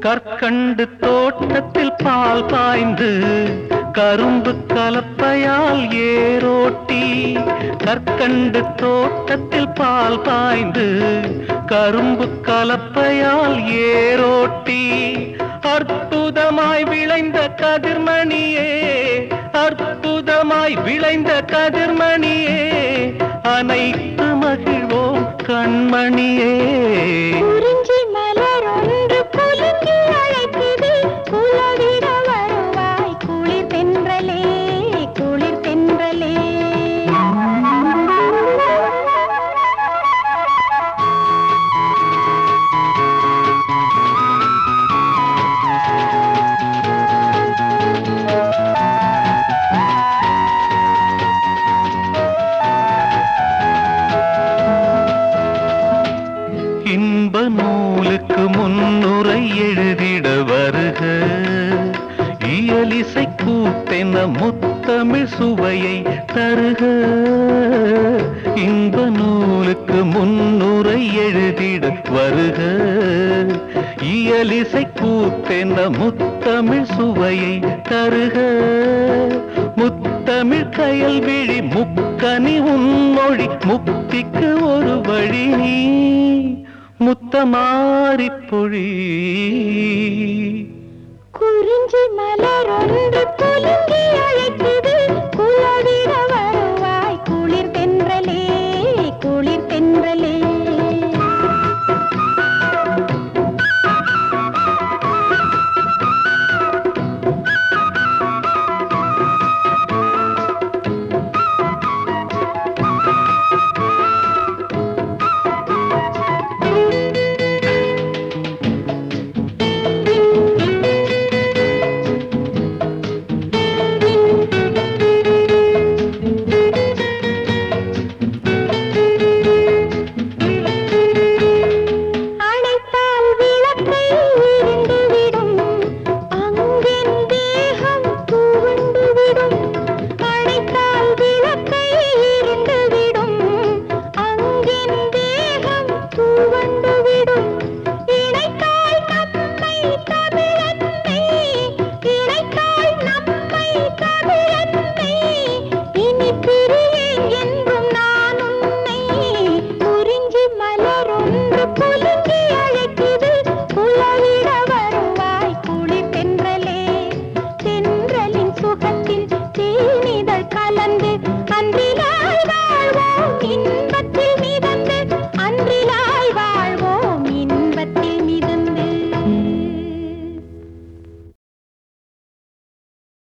கற்கண்டு தோட்டத்தில் பால் பாய்ந்து கரும்பு கலப்பையால் ஏரோட்டி கற்கண்டு தோட்டத்தில் பால் பாய்ந்து கரும்பு கலப்பையால் ஏரோட்டி அற்புதமாய் விளைந்த கதிர்மணியே அற்புதமாய் விளைந்த கதிர்மணியே அனைத்து மகிழ்வோம் கண்மணியே குறிஞ்சி மலர் ஒன்று குலுங்கி அழைக்குது குலவிட வருவாய் குளிர் தென்றலே குளிர் தென்றலே இன்ப நூலுக்கு முன்னுரை எழுதிட வருக இயலிசை கூட்டென முத்தமிழ் சுவையை தருக இன்ப நூலுக்கு முன்னுரை எழுதிட வருக இயலிசை கூட்டென முத்தமிழ் சுவையை தருக முத்தமிழ் கயல் விழி முக்கனி உன்மொழி முக்திக்கு ஒரு வழி நீ முத்தமாரி பொழி குறிஞ்சி மலர் ஒன்று குலுங்கி அழைக்குது குலவிட